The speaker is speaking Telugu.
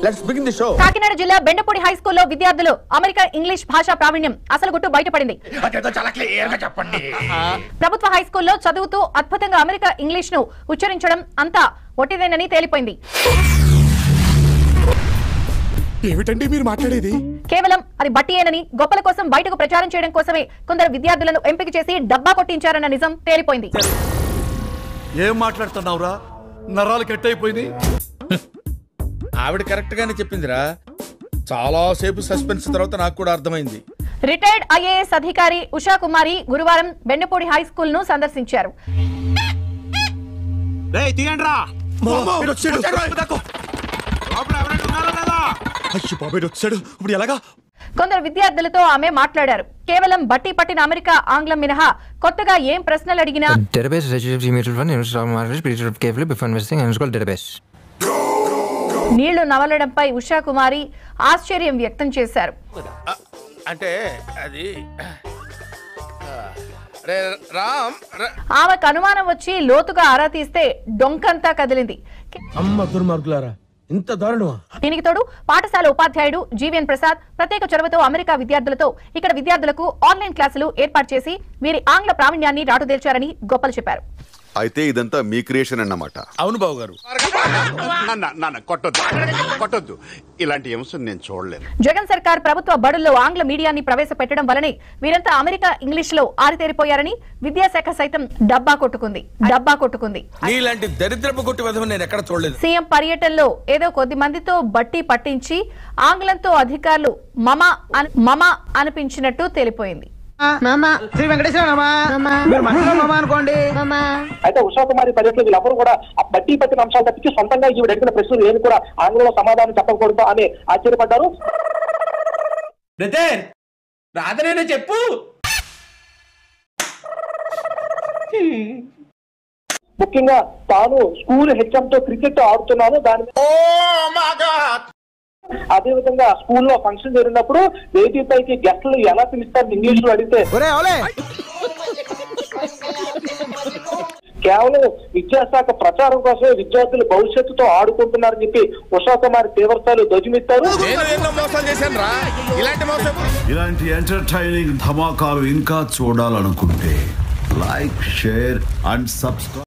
Let's begin the show Kakinada జిల్లా బెండపూడి హై స్కూల్లో విద్యార్థులు అమెరికా ఇంగ్లీష్ భాషా ప్రావీణ్యం అసలు గుట్టు బయటపడింది అదేదో చాలా క్లియర్ గా చెప్పండి ప్రభుత్వ హై స్కూల్లో చదువుతూ అద్భుతంగా అమెరికా ఇంగ్లీష్ ను ఉచ్చరించడం అంతా ఒట్టిదేనని తేలిపోయింది ఏమిటండి మీరు మాట్లాడేది కేవలం అది బట్టియేనని గొప్పల కోసం బయటకు ప్రచారం చేయడం కోసమే కొందరు విద్యార్థులను ఎంపిక చేసి డబ్బా కొట్టించారన్న నిజం తేలిపోయింది ఏం మాట్లాడుతున్నావురా నరాలు కట్ అయిపోయింది ఆవిడ కరెక్ట్ గానే చెప్పిందిరా చాలా సేపు సస్పెన్స్ తర్వాత నాకు కూడా అర్థమైంది రిటైర్డ్ ఐఏఎస్ అధికారి ఉషా కుమారి గురువారం బెండపూడి హై స్కూల్ ను సందర్శించారు అయ్యో బాబాయ్ వచ్చాడు ఇప్పుడు ఎలాగా కొందరు విద్యార్థులతో ఆమె మాట్లాడారు కేవలం బట్టి పట్టిన అమెరికా ఆంగ్లం మినహా కొత్తగా ఏం ప్రశ్నలు అడిగినా database is HTTP mutual fund, investor stock market, please read carefully before investing and it's called database. నీళ్లు నవలడంపై ఉషా కుమారి ఆశ్చర్యం వ్యక్తం చేశారు అంటే అది రే రామ్ ర- ఆమెకు అనుమానం వచ్చి లోతుగా ఆరా తీస్తే డొంకంతా కదిలింది అమ్మ దుర్మార్గులారా ఇంత దారుణమా దీనికి తోడు పాఠశాల ఉపాధ్యాయుడు జీవీఎన్ ప్రసాద్ ప్రత్యేక చొరవతో అమెరికా విద్యార్థులతో ఇక్కడ విద్యార్థులకు ఆన్లైన్ క్లాసులు ఏర్పాటు చేసి వీరి ఆంగ్ల ప్రావీణ్యాన్ని రాటుదేల్చారని గొప్పలు చెప్పారు అయితే ఇదంతా మీ క్రియేషన్ అన్నమాట అవును బాబు గారు నాన్న నాన్న కొట్టొద్దు కొట్టొద్దు ఇలాంటి అంశం నేను చూడలేను జగన్ సర్కార్ ప్రభుత్వ బడుల్లో ఆంగ్ల మీడియాన్ని ప్రవేశపెట్టడం వలనే వీరంతా అమెరికా ఇంగ్లీష్ లో ఆరితేరిపోయారని విద్యాశాఖ సైతం డబ్బా కొట్టుకుంది డబ్బా కొట్టుకుంది నీలాంటి దరిద్రపు కొట్టి విధం నేను ఎక్కడ చూడలేదు సీఎం పర్యటనలో ఏదో కొద్ది మందితో బట్టి పట్టించి ఆంగ్లంతో అధికారులు మమ అన్- మమ అనిపించినట్టు తేలిపోయింది శ్రీ వెంకటేశ్వర మీరు మనసులో మామ అనుకోండి అయితే ఉషా కుమారి పర్యటన వీళ్ళెవరు కూడా ఆ బట్టి పట్టిన అంశాలు తప్పించి సొంతంగా ఈవిడ అడిగిన ప్రశ్నలు ఏమి కూడా ఆంగ్లంలో సమాధానం చెప్పకూడదు అని ఆశ్చర్యపడ్డారు బ్రదర్ రాదనేనే చెప్పు ముఖ్యంగా తాను స్కూల్ హెచ్ఎం తో క్రికెట్ ఆడుతున్నాను దాని మీద అదే విధంగా స్కూల్లో ఫంక్షన్ జరిగినప్పుడు వేదిక పైకి గెస్టులు ఎలా పిలుస్తారు ఇంగ్లీష్ లో అడిగితే ఒరే ఓలే కేవలం విద్యాశాఖ ప్రచారం కోసమే విద్యార్థులు భవిష్యత్తుతో ఆడుకుంటున్నారని చెప్పి ఉషా కుమార్ తీవ్రస్థాయిలో ధ్వజమెత్తారు నేను ఎన్నో మోసాలు చేశాను రా ఇలాంటి మోసం ఇలాంటి ఎంటర్టైనింగ్ ధమాకాలు ఇంకా చూడాలనుకుంటే లైక్ షేర్ అండ్ సబ్స్క్రైబ్